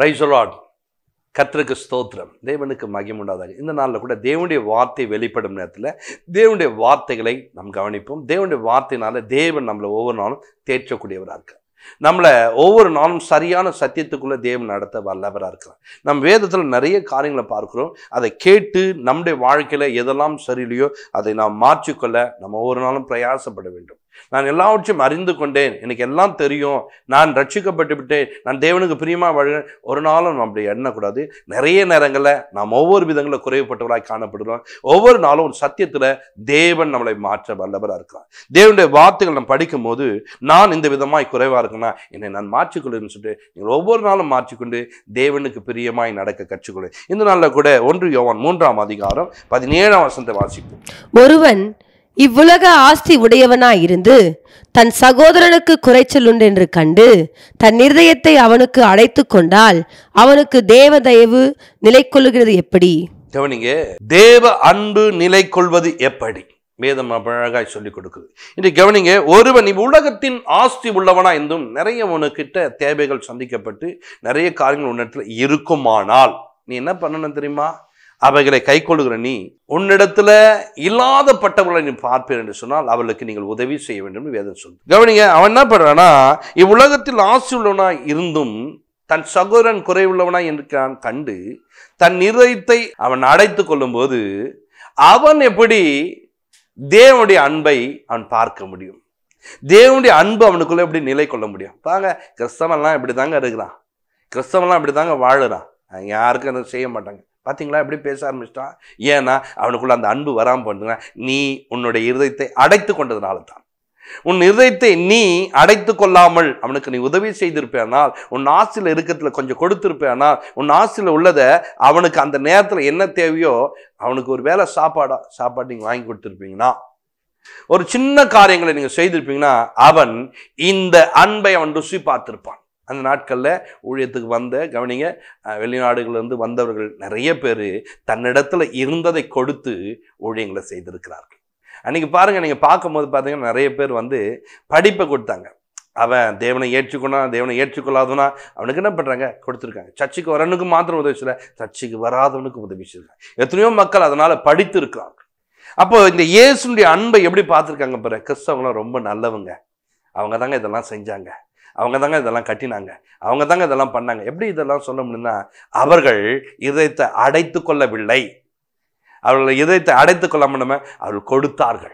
Rice Lord கர்த்தருக்கு ஸ்தோத்திரம் தேவனுக்கு மகிமை உண்டாதாக இந்த நாளில் கூட தேவனுடைய வார்த்தை வெளிப்படும் நேரத்தில் தேவனுடைய வார்த்தைகளை நாம் கவனிப்போம் தேவனுடைய வார்த்தையினால தேவன் நம்மளை ஒவ்வொரு நாளும் தேற்றக்கூடியவராக இருக்கார் நம்மளை ஒவ்வொரு நாளும் சரியான சத்தியத்துக்குள்ள தேவன் நடத்த வல்லவராக இருக்கிறார் நம் வேதத்தில் நிறைய காரியங்களை பார்க்கிறோம் அதை கேட்டு நம்முடைய வாழ்க்கையில் எதெல்லாம் சரியில்லையோ அதை நாம் மாற்றிக்கொள்ள நம்ம ஒவ்வொரு நாளும் பிரயாசப்பட வேண்டும் நான் எல்லாவற்றையும் அறிந்து கொண்டேன் எனக்கு எல்லாம் தெரியும் நான் ரட்சிக்கப்பட்டு விட்டேன் நான் தேவனுக்கு பிரியமா வாழ ஒரு நாளும் நம்ம அப்படி எண்ணக்கூடாது நிறைய நேரங்களில் நாம் ஒவ்வொரு விதங்களில் குறைவுபட்டவராய் காணப்படுறோம் ஒவ்வொரு நாளும் ஒரு சத்தியத்தில் தேவன் நம்மளை மாற்ற வல்லவராக இருக்கிறார் தேவனுடைய வார்த்தைகள் நம்ம படிக்கும் போது நான் இந்த விதமாய் குறைவாக இருக்கேன்னா என்னை நான் மாற்றிக்கொள்ளுன்னு சொல்லிட்டு நீங்கள் ஒவ்வொரு நாளும் மாற்றிக்கொண்டு தேவனுக்கு பிரியமாய் நடக்க கற்றுக்கொள்ளு இந்த நாளில் கூட ஒன்று யோவான் மூன்றாம் அதிகாரம் பதினேழாம் வசனத்தை வாசிப்போம் ஒருவன் இவ்வுலக ஆஸ்தி உடையவனாயிருந்து தன் சகோதரனுக்கு குறைச்சல் உண்டு என்று கண்டு தன் இருதயத்தை அவனுக்கு அடைத்து கொண்டால் அவனுக்கு தேவ தயவு நிலை கொள்ளுகிறது எப்படி கவனிங்க தேவ அன்பு நிலை கொள்வது எப்படி வேதம் அழகாய் சொல்லிக் கொடுக்குது இன்று கவனிங்க ஒருவன் இவ்வுலகத்தின் ஆஸ்தி உள்ளவனா இருந்தும் நிறைய உனக்கிட்ட தேவைகள் சந்திக்கப்பட்டு நிறைய காரியங்கள் உன்னிடத்துல இருக்குமானால் நீ என்ன பண்ணணும் தெரியுமா அவைகளை கை கொள்ளுகிற நீ உன்னிடத்துல இல்லாதப்பட்டவர்களை நீ பார்ப்பீர் என்று சொன்னால் அவளுக்கு நீங்கள் உதவி செய்ய வேண்டும் என்று வேதம் சொல்லு கவனிங்க அவன் என்ன பண்றானா இவ்வுலகத்தில் ஆசி உள்ளவனா இருந்தும் தன் சகோதரன் குறைவுள்ளவனா என்று நான் கண்டு தன் இருதயத்தை அவன் அடைத்து கொள்ளும்போது அவன் எப்படி தேவனுடைய அன்பை அவன் பார்க்க முடியும் தேவனுடைய அன்பு அவனுக்குள்ள எப்படி நிலை கொள்ள முடியும் பாங்க கிறிஸ்தவன்லாம் இப்படி தாங்க இருக்கிறான் கிறிஸ்தவன்லாம் இப்படி தாங்க வாழுறான் அவன் யாருக்கும் அதை செய்ய மாட்டாங்க பார்த்தீங்களா எப்படி பேச ஆரம்பிச்சிட்டான் ஏன்னா அவனுக்குள்ள அந்த அன்பு வராமல் பண்ணுங்க நீ உன்னுடைய இருதயத்தை அடைத்து கொண்டதுனால தான் உன் இருதயத்தை நீ அடைத்து கொள்ளாமல் அவனுக்கு நீ உதவி செய்திருப்பேனால் உன் ஆசையில் இருக்கிறதுல கொஞ்சம் கொடுத்திருப்பேனால் உன் ஆசையில் உள்ளதை அவனுக்கு அந்த நேரத்தில் என்ன தேவையோ அவனுக்கு ஒரு வேளை சாப்பாடா சாப்பாடு நீங்கள் வாங்கி கொடுத்துருப்பீங்கன்னா ஒரு சின்ன காரியங்களை நீங்கள் செய்திருப்பீங்கன்னா அவன் இந்த அன்பை அவன் ருசி பார்த்திருப்பான் அந்த நாட்களில் ஊழியத்துக்கு வந்த கவனிங்க அஹ், வெளிநாடுகள்லேருந்து வந்தவர்கள் நிறைய பேர் தன்னிடத்துல இருந்ததை கொடுத்து ஊழியங்களை செய்திருக்கிறார்கள் அன்னைக்கு பாருங்க நீங்க பார்க்கும்போது பார்த்தீங்கன்னா நிறைய பேர் வந்து படிப்பை கொடுத்தாங்க அவன் தேவனை ஏற்றுக்கொண்டா தேவனை ஏற்றுக்கொள்ளாதவனா அவனுக்கு என்ன பண்றாங்க கொடுத்துருக்காங்க சர்ச்சுக்கு வரவனுக்கு மாத்திரம் உதவி செய்யல சர்ச்சுக்கு வராதவனுக்கு உதவி செய்யறாங்க எத்தனையோ மக்கள் அதனால படித்து இருக்கிறாங்க அப்போ இந்த இயேசுடைய அன்பை எப்படி பார்த்துருக்காங்க பாரு கிறிஸ்தவங்களாம் ரொம்ப நல்லவங்க அவங்க தாங்க இதெல்லாம் செஞ்சாங்க அவங்க தாங்க இதெல்லாம் கட்டினாங்க அவங்க தாங்க இதெல்லாம் பண்ணாங்க எப்படி இதெல்லாம் சொல்ல முடியும்னா அவர்கள் இதயத்தை அடைத்து கொள்ளவில்லை அவர்கள் இதயத்தை அடைத்து கொள்ளாம நம்ம அவர்கள் கொடுத்தார்கள்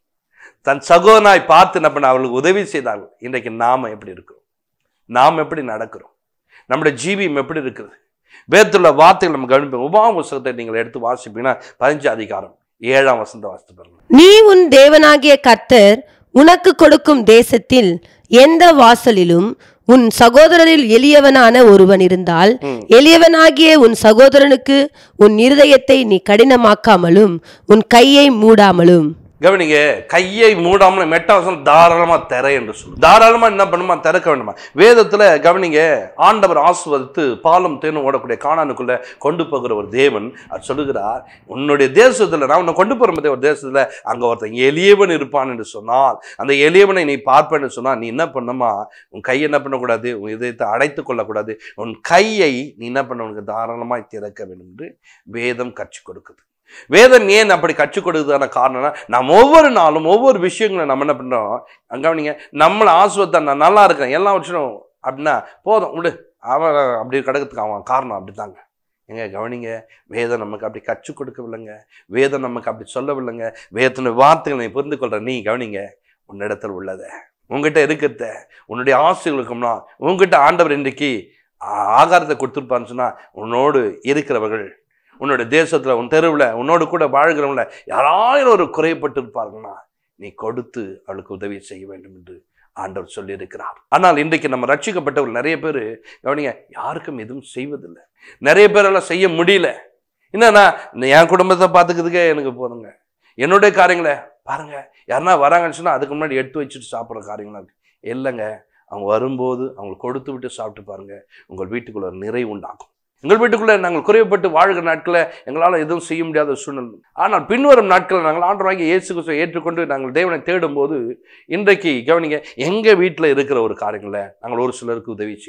தன் சகோதரனாய் பார்த்து என்ன பண்ண அவர்களுக்கு உதவி செய்தார்கள் இன்றைக்கு நாம எப்படி இருக்கிறோம் நாம் எப்படி நடக்கிறோம் நம்முடைய ஜீவியம் எப்படி இருக்குது வேத்துள்ள வார்த்தைகள் நம்ம கவனிப்போம் உபாம புஸ்தகத்தை நீங்கள் எடுத்து வாசிப்பீங்கன்னா பதினஞ்சு அதிகாரம் ஏழாம் வசந்த வாசித்து பாருங்க நீ உன் தேவனாகிய கர்த்தர் உனக்கு கொடுக்கும் தேசத்தில் எந்த வாசலிலும் உன் சகோதரரில் எளியவனான ஒருவன் இருந்தால் ம். எளியவனாகிய உன் சகோதரனுக்கு உன் இருதயத்தை நீ கடினமாக்காமலும் உன் கையை மூடாமலும் கவனிங்க கையை மூடாமல் மெட்டாவசம் தாராளமா திற என்று சொல்லு தாராளமா என்ன பண்ணுமா திறக்க வேண்டுமா வேதத்துல கவனிங்க ஆண்டவர் ஆசுவதித்து பாலும் தேனும் ஓடக்கூடிய காணானுக்குள்ள கொண்டு போகிற ஒரு தேவன் அவர் சொல்லுகிறார் உன்னுடைய தேசத்துல நான் உன்னை கொண்டு போற ஒரு தேசத்துல அங்க ஒருத்தன் எளியவன் இருப்பான் என்று சொன்னால் அந்த எளியவனை நீ பார்ப்பேன்னு சொன்னா நீ என்ன பண்ணுமா உன் கையை என்ன பண்ணக்கூடாது உன் இதயத்தை அடைத்து கொள்ளக்கூடாது உன் கையை நீ என்ன பண்ண உனக்கு தாராளமாய் திறக்க வேண்டும் என்று வேதம் கற்றுக் கொடுக்குது வேதம் ஏன் அப்படி கற்றுக் கொடுக்குறதான காரணம்னா நம்ம ஒவ்வொரு நாளும் ஒவ்வொரு விஷயங்களை நம்ம என்ன பண்ணுறோம் கவனிங்க நம்மளை ஆசுவத்தை நான் நல்லா இருக்கேன் எல்லா விஷயம் அப்படின்னா போதும் விடு அவன் அப்படி கிடக்கிறதுக்கு அவன் காரணம் அப்படித்தாங்க ஏங்க கவனிங்க வேதம் நமக்கு அப்படி கற்றுக் கொடுக்கவில்லைங்க வேதம் நமக்கு அப்படி சொல்லவில்லைங்க வேதத்தினுடைய வார்த்தைகளை நீ புரிந்து கொள்ற நீ கவனிங்க உன்னிடத்தில் உள்ளத உங்ககிட்ட இருக்கிறத உன்னுடைய ஆசைகளுக்கும்னா உங்ககிட்ட ஆண்டவர் இன்றைக்கு ஆ- ஆகாரத்தை கொடுத்துருப்பான்னு சொன்னா உன்னோடு இருக்கிறவர்கள் உன்னோட தேசத்துல உன் தெருவில் உன்னோடு கூட வாழ்கிறவங்கள யாராயிரம் ஒரு குறைப்பட்டு இருப்பார்கள்னா நீ கொடுத்து அவளுக்கு உதவி செய்ய வேண்டும் என்று ஆண்டவர் சொல்லியிருக்கிறார் ஆனால் இன்றைக்கு நம்ம ரட்சிக்கப்பட்டவர்கள் நிறைய பேர் கவனிங்க யாருக்கும் எதுவும் செய்வதில்லை நிறைய பேரெல்லாம் செய்ய முடியல என்னன்னா இந்த என் குடும்பத்தை பார்த்துக்கிறதுக்கே எனக்கு போதுங்க என்னுடைய காரியங்களை பாருங்க யாருன்னா வராங்கன்னு சொன்னா அதுக்கு முன்னாடி எடுத்து வச்சுட்டு சாப்பிட்ற காரியங்களா இருக்கு இல்லைங்க அவங்க வரும்போது அவங்களுக்கு கொடுத்து விட்டு சாப்பிட்டு பாருங்க உங்கள் வீட்டுக்குள்ள ஒரு நிறை உண்டாகும் எங்கள் வீட்டுக்குள்ளே நாங்கள் குறைவுபட்டு வாழ்கிற நாட்களில் எங்களால் எதுவும் செய்ய முடியாத சூழ்நிலை ஆனால் பின்வரும் நாட்களில் நாங்கள் ஆண்டவராகிய இயேசு கிறிஸ்துவை ஏற்றுக்கொண்டு நாங்கள் தேவனை தேடும்போது இன்றைக்கு கவனிங்க எங்கள் வீட்டில் இருக்கிற ஒரு காரியங்களை நாங்கள் ஒரு சிலருக்கு உதவி செய்தோம்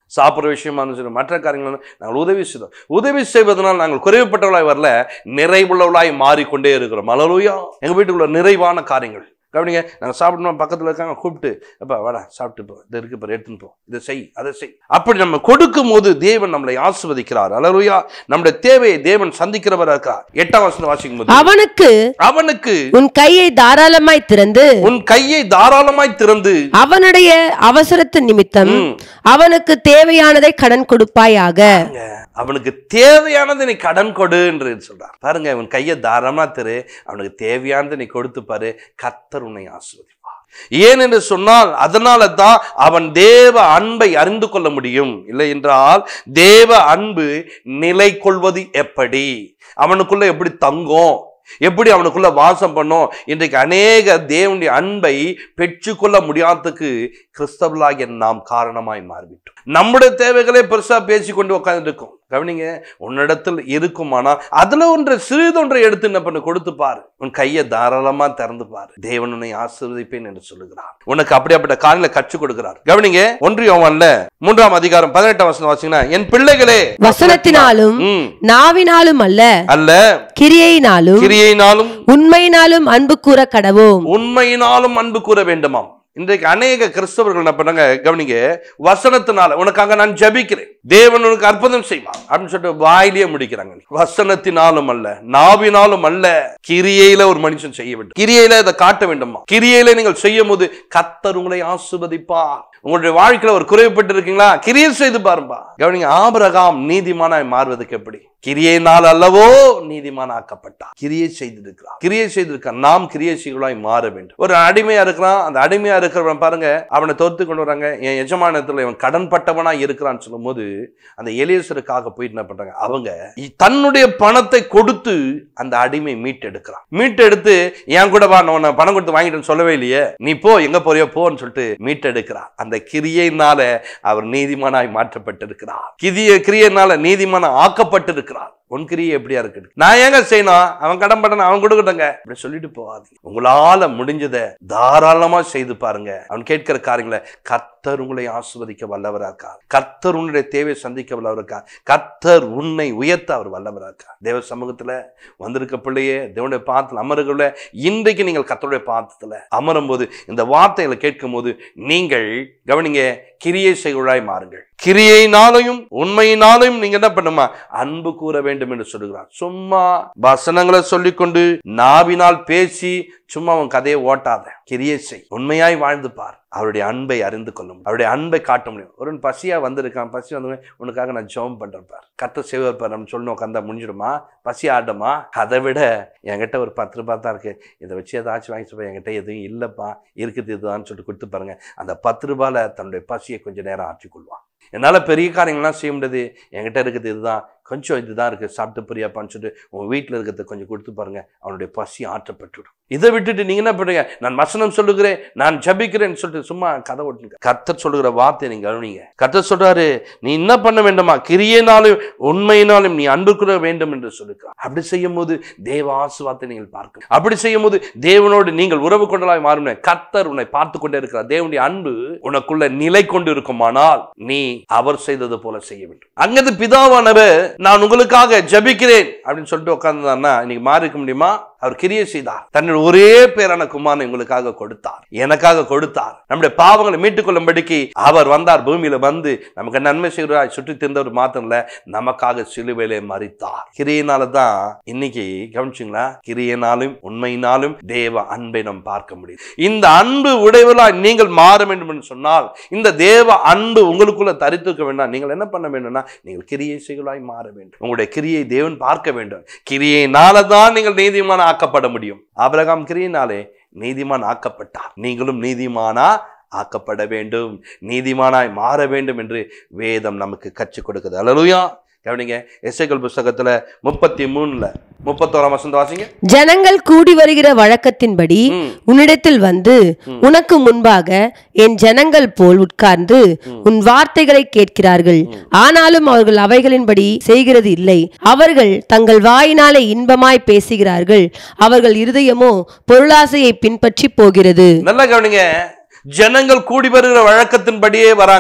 சாப்பிட்ற விஷயமா இருந்தாலும் சரி மற்ற காரியங்களும் நாங்கள் உதவி செய்தோம் உதவி செய்வதனால் நாங்கள் குறைவுபட்டவர்களாய் வரல நிறைவுள்ளவர்களாய் மாறிக்கொண்டே இருக்கிறோம் அலலுயா எங்கள் வீட்டுக்குள்ள நிறைவான காரியங்கள் கவனிங்க நாங்கள் சாப்பிடணும் பக்கத்தில் இருக்காங்க கூப்பிட்டு அப்பா வாடா சாப்பிட்டு போ இது இருக்கு பாரு எடுத்துன்னு போ இதை செய் அதை செய் அப்படி நம்ம கொடுக்கும் போது தேவன் நம்மளை ஆசிர்வதிக்கிறார் அலலுயா நம்முடைய தேவையை தேவன் சந்திக்கிறவரா இருக்கா எட்டாம் வசனம் வாசிக்கும் போது அவனுக்கு அவனுக்கு உன் கையை தாராளமாய் திறந்து உன் கையை தாராளமாய் திறந்து அவனுடைய அவசரத்து நிமித்தம் ம், அவனுக்கு தேவையானதை கடன் கொடுப்பாயாக பாருங்க, அவனுக்கு தேவையானதை நீ கடன் கொடு என்று சொல்றார் பாருங்க அவன் கையை தாராளமா திரு அவனுக்கு தேவையானதை நீ கொடுத்து பாரு கர்த்தர் உன்னை ஆசிர்வதிப்பார் ஏன் என்று சொன்னால் அதனால தான் அவன் தேவ அன்பை அறிந்து கொள்ள முடியும் இல்லை என்றால் தேவ அன்பு நிலை கொள்வது எப்படி அவனுக்குள்ள எப்படி தங்கும் எப்படி அவனுக்குள்ள வாசம் பண்ணும் இன்றைக்கு அநேக தேவனுடைய அன்பை பெற்றுக்கொள்ள முடியாததுக்கு கிறிஸ்தவர்களாகிய நாம் காரணமாய் மாறிவிட்டோம் நம்முடைய தேவைகளே பெருசா பேசி கொண்டு உட்கார்ந்து இருக்கோம் கவனிங்க உன்னிடத்தில் இருக்குமானால் அதுல ஒன்றை சிறிதொன்றை எடுத்து என்ன பண்ண கொடுத்து பாரு உன் கையை தாராளமா திறந்து பாரு தேவன் உன்னை ஆசீர்வதிப்பேன் என்று சொல்லுகிறார் உனக்கு அப்படியாப்பட்ட காலையில கற்றுக் கொடுக்கிறார் கவனிங்க ஒன்றியவன்ல மூன்றாம் அதிகாரம் பதினெட்டாம் வசனம் வாசிங்கன்னா என் பிள்ளைகளே வசனத்தினாலும் ம், நாவினாலும் அல்ல அல்ல கிரியையினாலும் கிரியையினாலும் உண்மையினாலும் அன்பு கூற கடவோம் உண்மையினாலும் அன்பு கூற வேண்டுமாம் இன்றைக்கு அநேக கிறிஸ்தவர்கள் என்ன பண்ணாங்க கவனிங்க வசனத்தினால உனக்காக நான் ஜெபிக்கிறேன் தேவன் உனக்கு அற்புதம் செய்வான் அப்படின்னு சொல்லிட்டு வாயிலேயே முடிக்கிறாங்க வசனத்தினாலும் அல்ல நாவினாலும் அல்ல கிரியையில ஒரு மனுஷன் செய்ய வேண்டும் கிரியையில இதை காட்ட வேண்டுமா கிரியையில நீங்கள் செய்யும் போது கத்தர் உங்களை ஆசுவதிப்பா உங்களுடைய வாழ்க்கையில ஒரு குறைவுபட்டு இருக்கீங்களா கிரியை செய்து பாருப்பா கவனிங்க ஆபிரகாம் நீதிமானாய் மாறுவதற்கு எப்படி கிரியையினால் அல்லவோ நீதிமான் ஆக்கப்பட்டார் கிரியை செய்திருக்கிறார் கிரியை செய்திருக்கார் நாம் கிரியை செய்களாய் மாற வேண்டும் ஒரு அடிமையா இருக்கிறான் அந்த அடிமையா இருக்கிறவன் பாருங்க அவனை தோத்து கொண்டு வராங்க என் எஜமானத்துல இவன் கடன் பட்டவனா இருக்கிறான்னு சொல்லும் போது அந்த எலியசருக்காக போயிட்டு என்ன பண்றாங்க அவங்க இ- தன்னுடைய பணத்தை கொடுத்து அந்த அடிமை மீட்டெடுக்கிறான் மீட்டெடுத்து என் கூட வா நான் உன்னை பணம் கொடுத்து வாங்கிட்டேன்னு சொல்லவே இல்லையே நீ போ எங்க போறியோ போன்னு சொல்லிட்டு மீட்டெடுக்கிறார் அந்த கிரியையினால அவர் நீதிமானாய் மாற்றப்பட்டிருக்கிறார் கிரிய கிரியையினால நீதிமான ஆக்கப்பட்டிருக்கிறார் உன் கிரியை எப்படியா இருக்கு நான் ஏங்க செய்யணும் அவன் கடன் பட்டன அவன் கொடுக்கட்டங்க இப்படி சொல்லிட்டு போகாதீங்க உங்களால முடிஞ்சதை தாராளமா செய்து பாருங்க அவன் கேட்கிற காரியங்களை கர்த்தர் உங்களை ஆசிர்வதிக்க வல்லவரா இருக்கார் கர்த்தர் உன்னுடைய தேவையை சந்திக்க வல்லவரா இருக்கார் கர்த்தர் உன்னை உயர்த்த அவர் வல்லவரா இருக்கார் தேவ சமூகத்துல வந்திருக்க பிள்ளையே தேவனுடைய பாத்துல அமருகள இன்றைக்கு நீங்கள் கர்த்தருடைய பாதத்துல அமரும் போது இந்த வார்த்தைகளை கேட்கும் போது நீங்கள் கவனிங்க கிரியை செய்குழாய் மாறுங்கள் கிரியையினாலையும் உண்மையினாலையும் நீங்க என்ன பண்ணுமா அன்பு கூற வேண்டும் என்று சொல்லுகிறார் சும்மா வசனங்களை சொல்லிக்கொண்டு நாவினால் பேசி சும்மா அவன் கதையை ஓட்டாத கிரியை செய் உண்மையாய் வாழ்ந்து பார் அவருடைய அன்பை அறிந்து கொள்ள முடியும் அவருடைய அன்பை காட்ட முடியும் ஒரு பசியா வந்திருக்கான் பசி வந்து உனக்காக நான் ஜெபம் பண்றேன் பார் கத்த செய்வார் பார் நம்ம சொல்லணும் உட்காந்தா முடிஞ்சிடுமா பசி ஆடுமா அதை விட என்கிட்ட ஒரு பத்து ரூபாய் தான் இருக்கு இதை வச்சு ஏதாச்சும் வாங்கி சொல்லுவேன் என்கிட்ட எதுவும் இல்லப்பா இருக்குது இதுதான் சொல்லிட்டு கொடுத்து பாருங்க அந்த பத்து ரூபாயில தன்னுடைய பசியை கொஞ்ச நேரம் ஆற்றிக்கொள்வான் என்னால் பெரிய காரியங்கள்லாம் செய்ய முடியாது என்கிட்ட இருக்குது இதுதான் கொஞ்சம் இதுதான் இருக்குது சாப்பிட்டு பிரியாப்பான்னு சொல்லிட்டு உங்கள் வீட்டில் இருக்கிறத கொஞ்சம் கொடுத்து பாருங்க அவனுடைய பசி ஆற்றப்பட்டுடும் இதை விட்டுட்டு நீங்கள் என்ன பண்ணுங்க நான் வசனம் சொல்லுகிறேன் நான் ஜபிக்கிறேன்னு சொல்லிட்டு சும்மா கதை ஓட்டுங்க கர்த்தர் சொல்லுகிற வார்த்தை நீங்க கவனிங்க கர்த்தர் சொல்றாரு நீ என்ன பண்ண வேண்டுமா கிரியையினாலும் உண்மையினாலும் நீ அன்பு கூற வேண்டும் என்று சொல்லுகிறார் அப்படி செய்யும் போது தேவ ஆசுவாத்தை நீங்கள் பார்க்க அப்படி செய்யும் போது தேவனோடு நீங்கள் உறவு கொண்டலாய் மாறும் கர்த்தர் உன்னை பார்த்து கொண்டே இருக்கிறார் தேவனுடைய அன்பு உனக்குள்ள நிலை கொண்டு இருக்குமானால் நீ அவர் செய்தது போல செய்ய வேண்டும் அங்கது பிதாவானவர் நான் உங்களுக்காக ஜபிக்கிறேன் அப்படின்னு சொல்லிட்டு உட்கார்ந்தாருன்னா இன்னைக்கு மாறி இருக்க முடியுமா அவர் கிரியை செய்தார் தன்னுடைய ஒரே பேரான குமாரனை உங்களுக்காக கொடுத்தார் எனக்காக கொடுத்தார் நம்முடைய பாவங்களை மீட்டுக் கொள்ளும்படிக்கு அவர் வந்தார் பூமியில வந்து நமக்கு நன்மை செய்கிறாய் சுற்றி திரிந்தவர் மாத்திரம் இல்ல நமக்காக சிலுவையிலே மறித்தார் கிரியினால தான் இன்னைக்கு கவனிச்சுங்களா கிரியையினாலும் உண்மையினாலும் தேவ அன்பை நாம் பார்க்க முடியும் இந்த அன்பு உடையவர்களாய் நீங்கள் மாற வேண்டும் என்று சொன்னால் இந்த தேவ அன்பு உங்களுக்குள்ள தரித்துக்க வேண்டாம் நீங்கள் என்ன பண்ண வேண்டும்னா நீங்கள் கிரியை செய்களாய் மாற வேண்டும் உங்களுடைய கிரியை தேவன் பார்க்க வேண்டும் கிரியையினால தான் நீங்கள் நீதிமான ஆக்கப்பட முடியும் ஆபிரகாம் கிரியினாலே நீதிமான் ஆக்கப்பட்டார் நீங்களும் நீதிமானா ஆக்கப்பட வேண்டும் நீதிமானாய் மாற வேண்டும் என்று வேதம் நமக்கு கற்றுக் கொடுக்குது அல்லலுயா கவனிங்க எஸ்ஐகள் புஸ்தகத்துல முப்பத்தி மூணுல முப்பத்தோராம் வசந்த வாசிங்க ஜனங்கள் கூடி வருகிற வழக்கத்தின்படி ம். உன்னிடத்தில் வந்து உனக்கு முன்பாக என் ஜனங்கள் போல் உட்கார்ந்து உன் வார்த்தைகளை கேட்கிறார்கள் ஆனாலும் அவர்கள் அவைகளின்படி செய்கிறது இல்லை அவர்கள் தங்கள் வாயினாலே இன்பமாய் பேசுகிறார்கள் அவர்கள் இருதயமோ பொருளாசையை பின்பற்றி போகிறது நல்லா கவனிங்க ஜனங்கள் கூடி வருகிற வழக்கத்தின்படியே வராங்க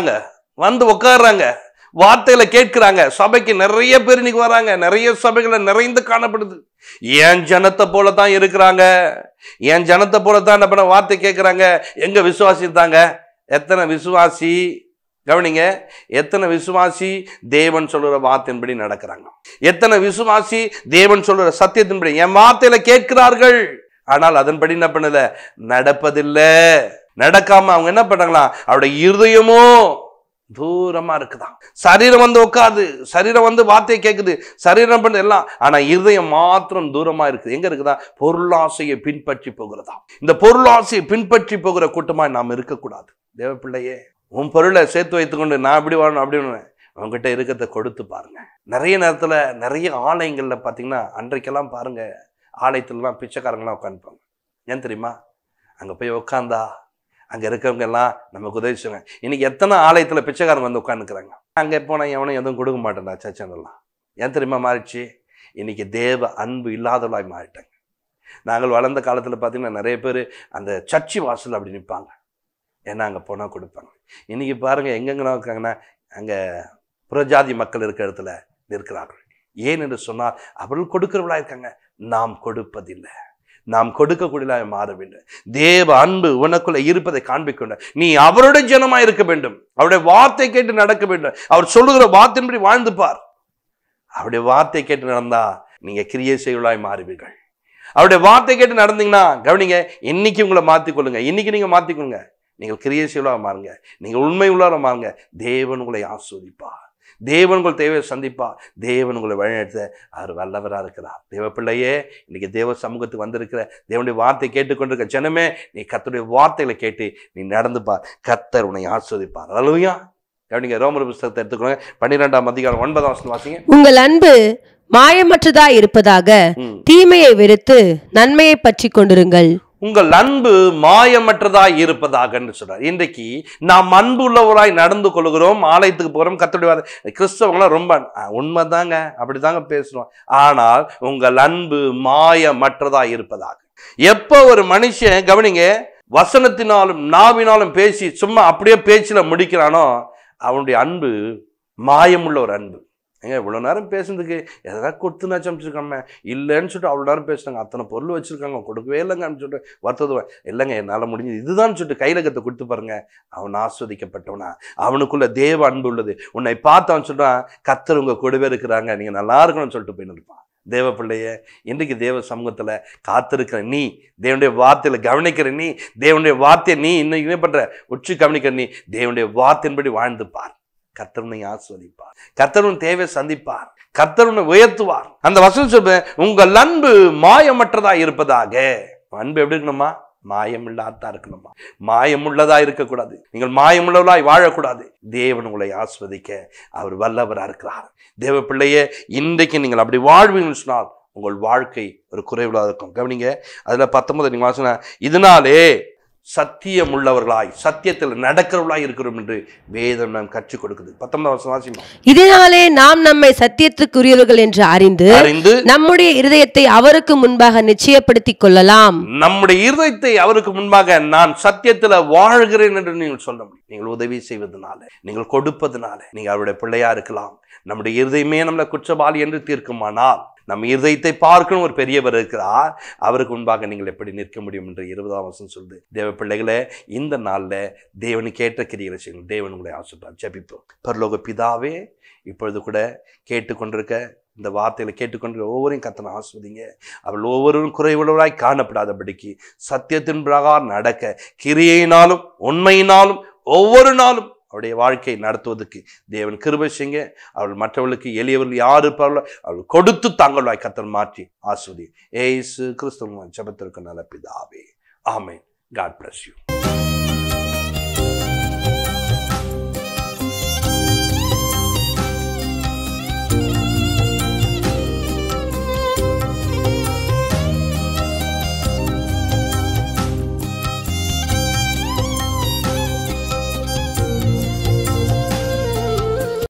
வந்து உட்கார்றாங்க வார்த்தையில கேட்கிறாங்க சபைக்கு நிறைய பேர் இன்னைக்கு வராங்க நிறைய சபைகளை நிறைந்து காணப்படுது என் ஜனத்தை போல தான் இருக்கிறாங்க என் ஜனத்தை போல தான் என்ன பண்ண வார்த்தை கேட்குறாங்க எங்க விசுவாசித்தாங்க எத்தனை விசுவாசி கவனிங்க எத்தனை விசுவாசி தேவன் சொல்லுற வார்த்தையின்படி நடக்கிறாங்க எத்தனை விசுவாசி தேவன் சொல்லுற சத்தியத்தின்படி என் வார்த்தையில கேட்கிறார்கள் ஆனால் அதன்படி என்ன பண்ணல நடப்பதில்லை நடக்காம அவங்க என்ன பண்றாங்களா அவருடைய இருதயமோ தூரமா இருக்குதாம் சரீரம் வந்து உட்காது சரீரம் வந்து வார்த்தையை கேட்குது சரீரம் பண்ண எல்லாம் ஆனா இருதயம் மாத்திரம் தூரமா இருக்குது எங்க இருக்குதா பொருளாசையை பின்பற்றி போகிறதா இந்த பொருளாசையை பின்பற்றி போகிற கூட்டமா நாம் இருக்கக்கூடாது தேவ பிள்ளையே உன் பொருளை சேர்த்து வைத்துக்கொண்டு நான் இப்படி வாழணும் அப்படி வாழணும். உங்ககிட்ட இருக்கிறத கொடுத்து பாருங்க நிறைய நேரத்துல நிறைய ஆலயங்கள்ல பாத்தீங்கன்னா அன்றைக்கெல்லாம் பாருங்க ஆலயத்துலலாம் பிச்சைக்காரங்களாம் உட்காந்துப்பாங்க ஏன் தெரியுமா அங்க போய் உட்காந்தா அங்க இருக்கவங்க எல்லாம் நமக்கு உதவி செய்வாங்க இன்னைக்கு எத்தனை ஆலயத்துல பிச்சைக்காரங்க வந்து உட்காந்துக்கிறாங்க அங்க போனா எவனும் எதுவும் கொடுக்க மாட்டேன்டா சச்சனெல்லாம் ஏன் தெரியுமா மாறிச்சு இன்னைக்கு தேவ அன்பு இல்லாதவளாய் மாறிட்டாங்க நாங்கள் வளர்ந்த காலத்துல பார்த்தீங்கன்னா நிறைய பேர் அந்த சர்ச்சி வாசல் அப்படி நிற்பாங்க ஏன்னா அங்கே போனால் கொடுப்பாங்க இன்னைக்கு பாருங்க எங்கெங்கெல்லாம் இருக்காங்கன்னா அங்கே புறஜாதி மக்கள் இருக்கிற இடத்துல நிற்கிறார்கள் ஏன் என்று சொன்னால் அவர்கள் கொடுக்கிறவர்களா இருக்காங்க நாம் கொடுப்பதில்லை நாம் கொடுக்கக்கூடியதாக மாற வேண்டும் தேவ அன்பு உனக்குள்ள இருப்பதை காண்பிக்கொண்ட நீ அவருடைய ஜனமா இருக்க வேண்டும் அவருடைய வார்த்தை கேட்டு நடக்க வேண்டும் அவர் சொல்லுகிற வார்த்தையின்படி வாழ்ந்து பார் அவருடைய வார்த்தை கேட்டு நடந்தா நீங்க கிரியை செய்வலாய் மாறுவீர்கள் அவருடைய வார்த்தை கேட்டு நடந்தீங்கன்னா கவனிங்க இன்னைக்கு உங்களை மாத்திக்கொள்ளுங்க இன்னைக்கு நீங்க மாத்திக்கொள்ளுங்க நீங்கள் கிரியை செய்வலாக மாறுங்க நீங்கள் உண்மை உள்ளார மாறுங்க தேவன் உங்களை ஆஸ்வதிப்பார் தேவன் உங்கள் தேவையை சந்திப்பார் தேவன் உங்களை வழிநடத்த அவர் வல்லவராக இருக்கிறார் தேவ பிள்ளையே இன்னைக்கு தேவ சமூகத்துக்கு வந்திருக்கிற தேவனுடைய வார்த்தை கேட்டுக்கொண்டிருக்க ஜனமே நீ கர்த்தருடைய வார்த்தைகளை கேட்டு நீ நடந்து பார் கர்த்தர் உன்னை ஆஸ்வதிப்பார் அலுவயா கவனிங்க ரோமர் புஸ்தகத்தை எடுத்துக்கோங்க பன்னிரெண்டாம் அதிகாரம் ஒன்பதாம் வசனம் வாசிங்க உங்கள் அன்பு மாயமற்றதாய் இருப்பதாக ம். தீமையை வெறுத்து நன்மையை பற்றி கொண்டிருங்கள் உங்கள் அன்பு மாயமற்றதாய் இருப்பதாக என்று சொல்றார் இன்றைக்கு நாம் அன்பு உள்ளவராய் நடந்து கொள்கிறோம் ஆலயத்துக்கு போறோம் கத்தோடைய வார்த்தை கிறிஸ்தவங்களாம் ரொம்ப அஹ், உண்மைதாங்க அப்படிதாங்க பேசுறோம் ஆனால் உங்கள் அன்பு மாயமற்றதாய் இருப்பதாக எப்போ ஒரு மனுஷன் கவனிங்க வசனத்தினாலும் நாவினாலும் பேசி சும்மா அப்படியே பேச்சில் முடிக்கிறானோ அவனுடைய அன்பு மாயமுள்ள ஒரு அன்பு ஏங்க இவ்வளோ நேரம் பேசுனதுக்கு எதாவது கொடுத்துன்னு சமைச்சிருக்காம இல்லைன்னு சொல்லிட்டு அவ்வளோ நேரம் பேசுனாங்க அத்தனை பொருள் வச்சிருக்காங்க கொடுக்கவே இல்லைங்க அப்படின்னு சொல்லிட்டு வருத்தது இல்லைங்க என்னால் முடிஞ்சது இதுதான் சொல்லிட்டு கையில் கத்தை கொடுத்து பாருங்க அவன் ஆஸ்வதிக்கப்பட்டவனா அவனுக்குள்ள தேவ அன்பு உள்ளது உன்னை பார்த்து அவன் சொல்றான் கத்தர் உங்க கூடவே இருக்கிறாங்க நீங்க நல்லா இருக்கணும்னு சொல்லிட்டு போய் நிற்பான் தேவ பிள்ளைய இன்றைக்கு தேவ சமூகத்துல காத்திருக்கிற நீ தேவனுடைய வார்த்தையில கவனிக்கிற நீ தேவனுடைய வார்த்தையை நீ இன்னைக்கு என்ன பண்ற உச்சி கவனிக்கிற நீ தேவனுடைய வார்த்தையின்படி வாழ்ந்து பார் கர்த்தர் உன்னை ஆஸ்வதிப்பார் கர்த்தர் உன் தேவை சந்திப்பார் கர்த்தர் உன்னை உயர்த்துவார் அந்த வசனம் சொல்றேன் உங்கள் அன்பு மாயமற்றதா இருப்பதாக அன்பு எப்படி இருக்கணுமா மாயமில்லாதா இருக்கணுமா மாயமுள்ளதா இருக்கக்கூடாது நீங்கள் மாயமுள்ளவளாய் வாழக்கூடாது தேவன் உங்களை ஆஸ்வதிக்க அவர் வல்லவரா இருக்கிறார் தேவ பிள்ளையே இன்றைக்கு நீங்கள் அப்படி வாழ்வீங்கன்னு சொன்னால் உங்கள் வாழ்க்கை ஒரு குறைவுள்ளதாக இருக்கும் கவனிங்க அதுல பத்தொன்பது நீங்க வாசினா இதனாலே சத்தியம் உள்ளவர்களாய் சத்தியத்தில் நடக்கிறவர்களாய் இருக்கிறோம் என்று வேதம் நாம் கற்றுக் கொடுக்குது பத்தொன்பது வருஷம் வாசிமா இதனாலே நாம் நம்மை சத்தியத்துக்குரியவர்கள் என்று அறிந்து அறிந்து நம்முடைய இருதயத்தை அவருக்கு முன்பாக நிச்சயப்படுத்திக் கொள்ளலாம் நம்முடைய இருதயத்தை அவருக்கு முன்பாக நான் சத்தியத்துல வாழ்கிறேன் என்று நீங்கள் சொல்ல முடியும் நீங்கள் உதவி செய்வதனால நீங்கள் கொடுப்பதனால நீங்க அவருடைய பிள்ளையா இருக்கலாம் நம்முடைய இருதயமே நம்மளை குற்றவாளி என்று தீர்க்குமானால் நம்ம இருதயத்தை பார்க்கணும் ஒரு பெரியவர் இருக்கிறார் அவருக்கு முன்பாக நீங்கள் எப்படி நிற்க முடியும் என்று இருபதாம் வருஷம் சொல்லுது தேவ பிள்ளைகளே இந்த நாள்ல தேவனுக்கு ஏற்ற கிரிகளை செய்யணும் தேவன் உங்களை ஆசிர்வார் ஜெபிப்போம் பரலோக பிதாவே இப்பொழுது கூட கேட்டுக்கொண்டிருக்க இந்த வார்த்தைகளை கேட்டுக்கொண்டிருக்க ஒவ்வொருவரையும் கத்தனை ஆஸ்வதிங்க அவள் ஒவ்வொருவரும் குறைவுள்ளவராய் காணப்படாதபடிக்கு சத்தியத்தின் பிரகாரம் நடக்க கிரியையினாலும் உண்மையினாலும் ஒவ்வொரு நாளும் அவருடைய வாழ்க்கையை நடத்துவதற்கு தேவன் கிருபை செய்யுங்க அவள் மற்றவர்களுக்கு எளியவர்கள் யார் இருப்பார்களோ அவள் கொடுத்து தாங்களாய் கத்தன் மாற்றி ஆஸ்வதி ஏசு கிறிஸ்துவ ஜபத்திற்கு நல்ல பிதாவே ஆமென் காட் bless you